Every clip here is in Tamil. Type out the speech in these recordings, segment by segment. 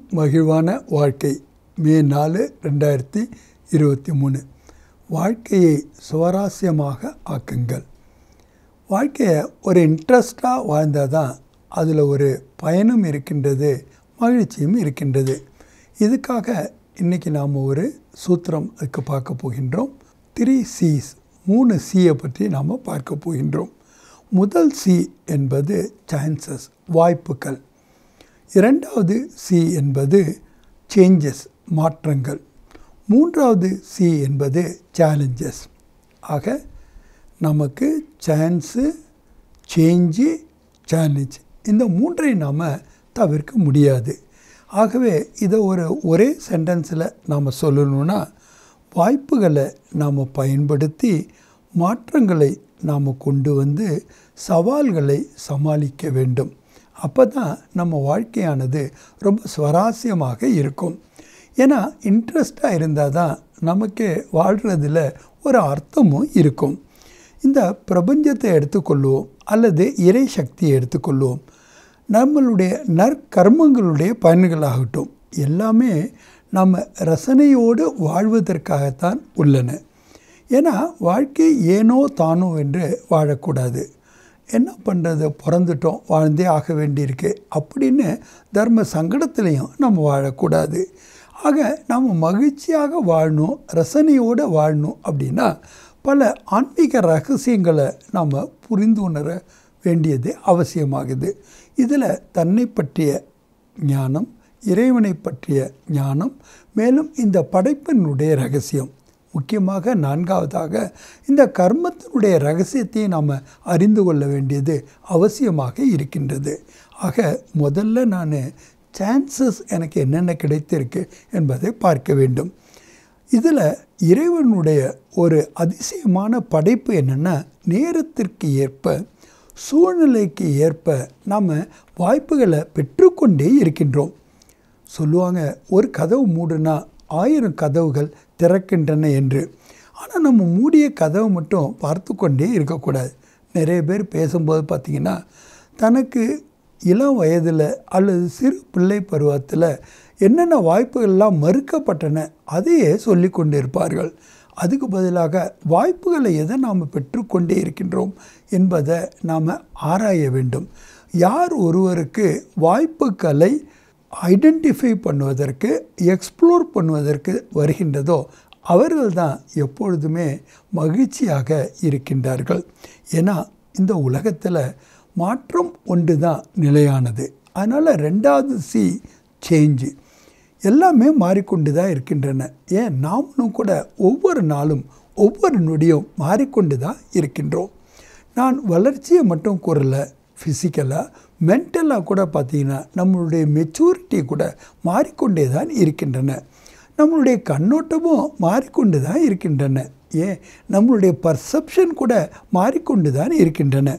மகிழ்வான வாழ்க்கை மே நாலு ரெண்டாயிரத்தி இருபத்தி மூணு வாழ்க்கையை சுவாரஸ்யமாக ஆக்குங்கள் வாழ்க்கையை ஒரு இன்ட்ரெஸ்டாக வாழ்ந்தால் தான் அதில் ஒரு பயனும் இருக்கின்றது மகிழ்ச்சியும் இருக்கின்றது இதுக்காக இன்றைக்கி நாம் ஒரு சூத்திரம் அதுக்கு பார்க்க போகின்றோம் த்ரீ சிஸ் மூணு சியை பற்றி நாம் பார்க்க போகின்றோம் முதல் சி என்பது சான்சஸ் வாய்ப்புகள் இரண்டாவது சி என்பது சேஞ்சஸ் மாற்றங்கள் மூன்றாவது சி என்பது சேலஞ்சஸ் ஆக நமக்கு சான்ஸு சேஞ்சு சேலஞ்ச் இந்த மூன்றை நாம் தவிர்க்க முடியாது ஆகவே இதை ஒரு ஒரே சென்டென்ஸில் நாம் சொல்லணுன்னா வாய்ப்புகளை நாம் பயன்படுத்தி மாற்றங்களை நாம் கொண்டு வந்து சவால்களை சமாளிக்க வேண்டும் அப்போ தான் நம்ம வாழ்க்கையானது ரொம்ப சுவாரஸ்யமாக இருக்கும் ஏன்னா இன்ட்ரெஸ்டாக இருந்தால் தான் நமக்கு வாழ்கிறதுல ஒரு அர்த்தமும் இருக்கும் இந்த பிரபஞ்சத்தை எடுத்துக்கொள்வோம் அல்லது இறை சக்தியை எடுத்துக்கொள்வோம் நம்மளுடைய நற்கர்மங்களுடைய பயன்களாகட்டும் எல்லாமே நம்ம ரசனையோடு வாழ்வதற்காகத்தான் உள்ளன ஏன்னா வாழ்க்கை ஏனோ தானோ என்று வாழக்கூடாது என்ன பண்ணுறது பிறந்துட்டோம் வாழ்ந்தே ஆக வேண்டியிருக்கு அப்படின்னு தர்ம சங்கடத்துலேயும் நம்ம வாழக்கூடாது ஆக நம்ம மகிழ்ச்சியாக வாழணும் ரசனையோடு வாழணும் அப்படின்னா பல ஆன்மீக ரகசியங்களை நாம் புரிந்து உணர வேண்டியது அவசியமாகுது இதில் தன்னை பற்றிய ஞானம் இறைவனை பற்றிய ஞானம் மேலும் இந்த படைப்பினுடைய ரகசியம் முக்கியமாக நான்காவதாக இந்த கர்மத்தினுடைய ரகசியத்தை நாம் அறிந்து கொள்ள வேண்டியது அவசியமாக இருக்கின்றது ஆக முதல்ல நான் சான்சஸ் எனக்கு என்னென்ன கிடைத்திருக்கு என்பதை பார்க்க வேண்டும் இதில் இறைவனுடைய ஒரு அதிசயமான படைப்பு என்னென்னா நேரத்திற்கு ஏற்ப சூழ்நிலைக்கு ஏற்ப நாம் வாய்ப்புகளை பெற்றுக்கொண்டே இருக்கின்றோம் சொல்லுவாங்க ஒரு கதவு மூடுனா ஆயிரம் கதவுகள் திறக்கின்றன என்று ஆனால் நம்ம மூடிய கதவை மட்டும் பார்த்து கொண்டே இருக்கக்கூடாது நிறைய பேர் பேசும்போது பார்த்திங்கன்னா தனக்கு இளம் வயதில் அல்லது சிறு பிள்ளை பருவத்தில் என்னென்ன வாய்ப்புகள்லாம் மறுக்கப்பட்டன அதையே சொல்லி கொண்டு இருப்பார்கள் அதுக்கு பதிலாக வாய்ப்புகளை எதை நாம் பெற்றுக்கொண்டே இருக்கின்றோம் என்பதை நாம் ஆராய வேண்டும் யார் ஒருவருக்கு வாய்ப்புகளை ஐடென்டிஃபை பண்ணுவதற்கு எக்ஸ்ப்ளோர் பண்ணுவதற்கு வருகின்றதோ அவர்கள் தான் எப்பொழுதுமே மகிழ்ச்சியாக இருக்கின்றார்கள் ஏன்னா இந்த உலகத்தில் மாற்றம் ஒன்று தான் நிலையானது அதனால் ரெண்டாவது சி சேஞ்சு எல்லாமே மாறிக்கொண்டு தான் இருக்கின்றன ஏன் நாமளும் கூட ஒவ்வொரு நாளும் ஒவ்வொரு நொடியும் மாறிக்கொண்டு தான் இருக்கின்றோம் நான் வளர்ச்சியை மட்டும் கூறலை ஃபிசிக்கலாக மென்டலாக கூட பார்த்திங்கன்னா நம்மளுடைய மெச்சூரிட்டி கூட மாறிக்கொண்டே தான் இருக்கின்றன நம்மளுடைய கண்ணோட்டமும் மாறிக்கொண்டு தான் இருக்கின்றன ஏன் நம்மளுடைய பர்செப்ஷன் கூட மாறிக்கொண்டு தான் இருக்கின்றன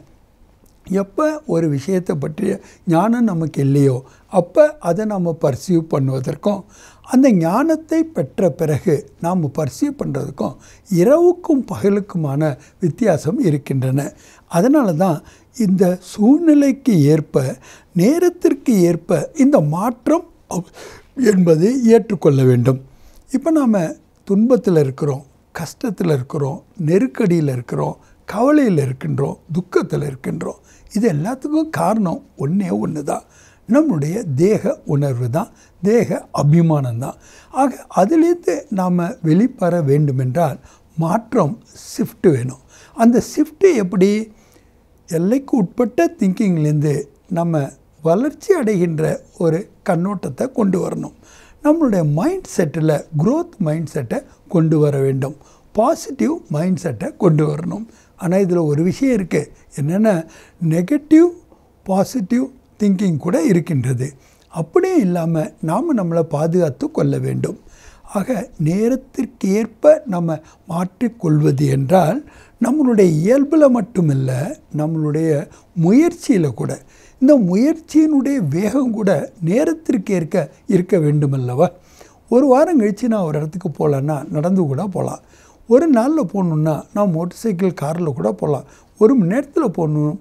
எப்போ ஒரு விஷயத்தை பற்றிய ஞானம் நமக்கு இல்லையோ அப்போ அதை நம்ம பர்சீவ் பண்ணுவதற்கும் அந்த ஞானத்தை பெற்ற பிறகு நாம் பர்சீவ் பண்ணுறதுக்கும் இரவுக்கும் பகலுக்குமான வித்தியாசம் இருக்கின்றன அதனால தான் இந்த சூழ்நிலைக்கு ஏற்ப நேரத்திற்கு ஏற்ப இந்த மாற்றம் என்பதை ஏற்றுக்கொள்ள வேண்டும் இப்போ நாம் துன்பத்தில் இருக்கிறோம் கஷ்டத்தில் இருக்கிறோம் நெருக்கடியில் இருக்கிறோம் கவலையில் இருக்கின்றோம் துக்கத்தில் இருக்கின்றோம் இது எல்லாத்துக்கும் காரணம் ஒன்றே ஒன்று தான் நம்முடைய தேக உணர்வு தான் தேக அபிமானம் தான் ஆக அதிலேருந்து நாம் வெளிப்பெற வேண்டுமென்றால் மாற்றம் ஷிஃப்ட் வேணும் அந்த ஷிஃப்ட்டு எப்படி எல்லைக்கு உட்பட்ட திங்கிங்லேருந்து நம்ம வளர்ச்சி அடைகின்ற ஒரு கண்ணோட்டத்தை கொண்டு வரணும் நம்மளுடைய மைண்ட் செட்டில் க்ரோத் மைண்ட் செட்டை கொண்டு வர வேண்டும் பாசிட்டிவ் மைண்ட் செட்டை கொண்டு வரணும் ஆனால் இதில் ஒரு விஷயம் இருக்குது என்னென்னா நெகட்டிவ் பாசிட்டிவ் திங்கிங் கூட இருக்கின்றது அப்படியே இல்லாமல் நாம் நம்மளை பாதுகாத்து கொள்ள வேண்டும் ஆக நேரத்திற்கு ஏற்ப நம்ம மாற்றிக்கொள்வது என்றால் நம்மளுடைய இயல்பில் மட்டுமில்லை நம்மளுடைய முயற்சியில் கூட இந்த முயற்சியினுடைய வேகம் கூட நேரத்திற்கு ஏற்க இருக்க வேண்டுமல்லவா ஒரு வாரம் கழித்து நான் ஒரு இடத்துக்கு போகலன்னா நடந்து கூட போகலாம் ஒரு நாளில் போகணுன்னா நான் மோட்டர் சைக்கிள் காரில் கூட போகலாம் ஒரு மணி நேரத்தில் போகணும்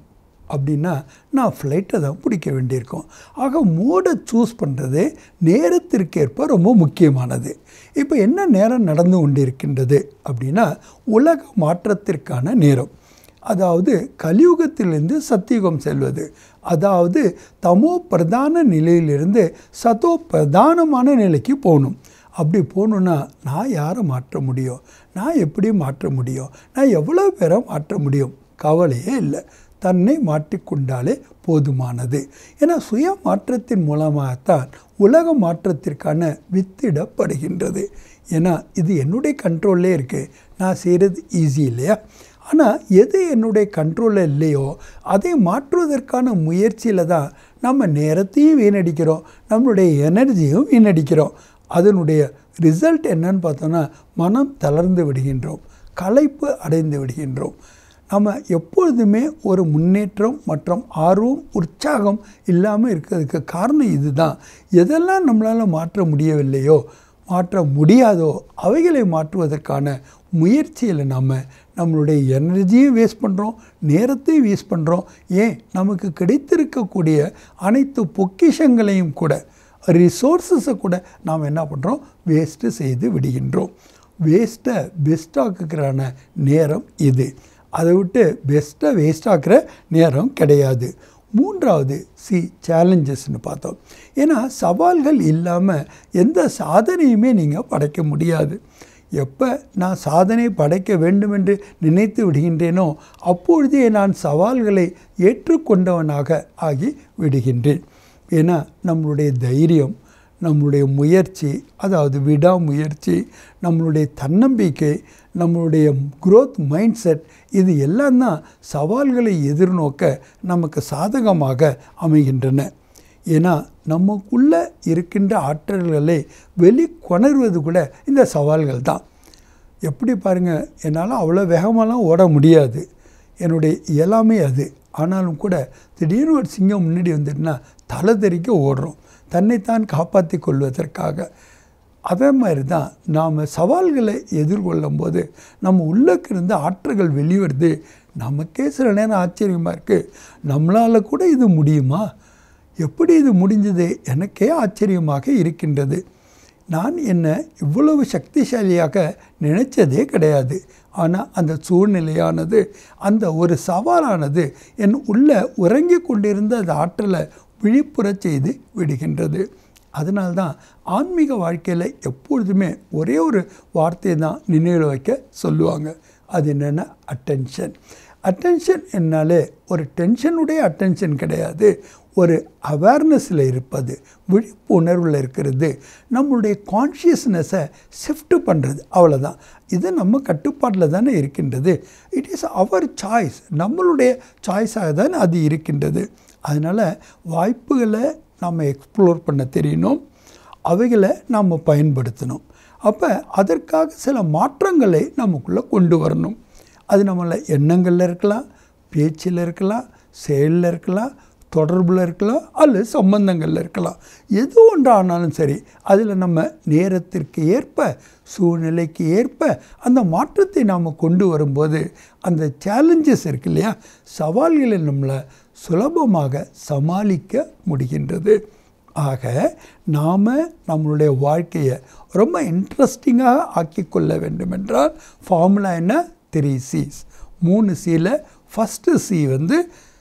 அப்படின்னா நான் ஃப்ளைட்டை தான் பிடிக்க வேண்டியிருக்கும் ஆக மோடை சூஸ் பண்ணுறது நேரத்திற்கேற்ப ரொம்ப முக்கியமானது இப்போ என்ன நேரம் நடந்து கொண்டிருக்கின்றது அப்படின்னா உலக மாற்றத்திற்கான நேரம் அதாவது கலியுகத்திலிருந்து சத்தியுகம் செல்வது அதாவது தமோ பிரதான நிலையிலிருந்து சத்தோ பிரதானமான நிலைக்கு போகணும் அப்படி போகணுன்னா நான் யாரை மாற்ற முடியும் நான் எப்படி மாற்ற முடியும் நான் எவ்வளோ பேரை மாற்ற முடியும் கவலையே இல்லை தன்னை மாற்றிக்கொண்டாலே போதுமானது ஏன்னா சுய மாற்றத்தின் மூலமாகத்தான் உலக மாற்றத்திற்கான வித்திடப்படுகின்றது ஏன்னா இது என்னுடைய கண்ட்ரோல்லே இருக்குது நான் செய்கிறது ஈஸி இல்லையா ஆனால் எது என்னுடைய கண்ட்ரோலில் இல்லையோ அதை மாற்றுவதற்கான முயற்சியில் தான் நம்ம நேரத்தையும் வீணடிக்கிறோம் நம்மளுடைய எனர்ஜியும் வீணடிக்கிறோம் அதனுடைய ரிசல்ட் என்னன்னு பார்த்தோன்னா மனம் தளர்ந்து விடுகின்றோம் களைப்பு அடைந்து விடுகின்றோம் நம்ம எப்பொழுதுமே ஒரு முன்னேற்றம் மற்றும் ஆர்வம் உற்சாகம் இல்லாமல் இருக்கிறதுக்கு காரணம் இதுதான் எதெல்லாம் நம்மளால் மாற்ற முடியவில்லையோ மாற்ற முடியாதோ அவைகளை மாற்றுவதற்கான முயற்சியில் நம்ம நம்மளுடைய எனர்ஜியும் வேஸ்ட் பண்ணுறோம் நேரத்தையும் வேஸ்ட் பண்ணுறோம் ஏன் நமக்கு கிடைத்திருக்கக்கூடிய அனைத்து பொக்கிஷங்களையும் கூட ரிசோர்ஸஸை கூட நாம் என்ன பண்ணுறோம் வேஸ்ட்டு செய்து விடுகின்றோம் வேஸ்ட்டை பெஸ்ட்டாக்குறான நேரம் இது அதை விட்டு பெஸ்ட்டை வேஸ்ட்டாக்குற நேரம் கிடையாது மூன்றாவது சி சேலஞ்சஸ்னு பார்த்தோம் ஏன்னா சவால்கள் இல்லாமல் எந்த சாதனையுமே நீங்கள் படைக்க முடியாது எப்போ நான் சாதனை படைக்க வேண்டும் என்று நினைத்து விடுகின்றேனோ அப்பொழுதே நான் சவால்களை ஏற்றுக்கொண்டவனாக ஆகி விடுகின்றேன் ஏன்னா நம்மளுடைய தைரியம் நம்மளுடைய முயற்சி அதாவது விடாமுயற்சி நம்மளுடைய தன்னம்பிக்கை நம்மளுடைய growth மைண்ட் செட் இது எல்லாம் தான் சவால்களை எதிர்நோக்க நமக்கு சாதகமாக அமைகின்றன ஏன்னா நமக்குள்ளே இருக்கின்ற ஆற்றல்களை வெளிக்கொணர்வது கூட இந்த சவால்கள் தான் எப்படி பாருங்கள் என்னால் அவ்வளோ வேகமாலாம் ஓட முடியாது என்னுடைய எல்லாமே அது ஆனாலும் கூட திடீர்னு ஒரு சிங்கம் முன்னாடி வந்துட்டுனா தலை தெறிக்க ஓடுறோம் தன்னைத்தான் காப்பாற்றி கொள்வதற்காக அதே மாதிரி தான் நாம் சவால்களை எதிர்கொள்ளும் போது நம்ம உள்ளக்கு இருந்து ஆற்றல்கள் வெளிவருது நமக்கே சில நேரம் ஆச்சரியமாக இருக்குது நம்மளால் கூட இது முடியுமா எப்படி இது முடிஞ்சது எனக்கே ஆச்சரியமாக இருக்கின்றது நான் என்ன இவ்வளவு சக்திசாலியாக நினைச்சதே கிடையாது ஆனால் அந்த சூழ்நிலையானது அந்த ஒரு சவாலானது என் உள்ள உறங்கி கொண்டிருந்த அந்த ஆற்றலை விழிப்புறச் செய்து விடுகின்றது அதனால்தான் ஆன்மீக வாழ்க்கையில் எப்பொழுதுமே ஒரே ஒரு வார்த்தையை தான் நினைவில் வைக்க சொல்லுவாங்க அது என்னென்னா அட்டென்ஷன் அட்டென்ஷன் என்னாலே ஒரு டென்ஷனுடைய அட்டென்ஷன் கிடையாது ஒரு அவேர்னஸில் இருப்பது விழிப்புணர்வில் இருக்கிறது நம்மளுடைய கான்ஷியஸ்னஸை ஷிஃப்ட் பண்ணுறது அவ்வளோதான் இது நம்ம கட்டுப்பாட்டில் தானே இருக்கின்றது இட் இஸ் அவர் சாய்ஸ் நம்மளுடைய சாய்ஸாக தான் அது இருக்கின்றது அதனால் வாய்ப்புகளை நம்ம எக்ஸ்ப்ளோர் பண்ண தெரியணும் அவைகளை நாம் பயன்படுத்தணும் அப்போ அதற்காக சில மாற்றங்களை நமக்குள்ளே கொண்டு வரணும் அது நம்மள எண்ணங்களில் இருக்கலாம் பேச்சில் இருக்கலாம் செயலில் இருக்கலாம் தொடர்பில் இருக்கலாம் அல்லது சம்பந்தங்களில் இருக்கலாம் எது ஒன்று ஆனாலும் சரி அதில் நம்ம நேரத்திற்கு ஏற்ப சூழ்நிலைக்கு ஏற்ப அந்த மாற்றத்தை நாம் கொண்டு வரும்போது அந்த சேலஞ்சஸ் இருக்கு இல்லையா சவால்களை நம்மளை சுலபமாக சமாளிக்க முடிகின்றது ஆக நாம் நம்மளுடைய வாழ்க்கையை ரொம்ப இன்ட்ரெஸ்டிங்காக ஆக்கிக்கொள்ள வேண்டுமென்றால் ஃபார்முலா என்ன த்ரீ சிஸ் மூணு சியில் ஃபஸ்ட்டு சி வந்து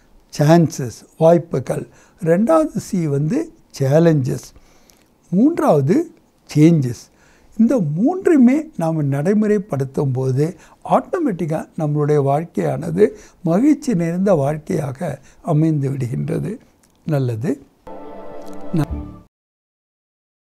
சான்சஸ் வாய்ப்புகள் ரெண்டாவது சி வந்து சேலஞ்சஸ் மூன்றாவது சேஞ்சஸ் இந்த மூன்றுமே நாம் நடைமுறைப்படுத்தும் போது ஆட்டோமேட்டிக்காக நம்மளுடைய வாழ்க்கையானது மகிழ்ச்சி நிறைந்த வாழ்க்கையாக அமைந்து விடுகின்றது நல்லது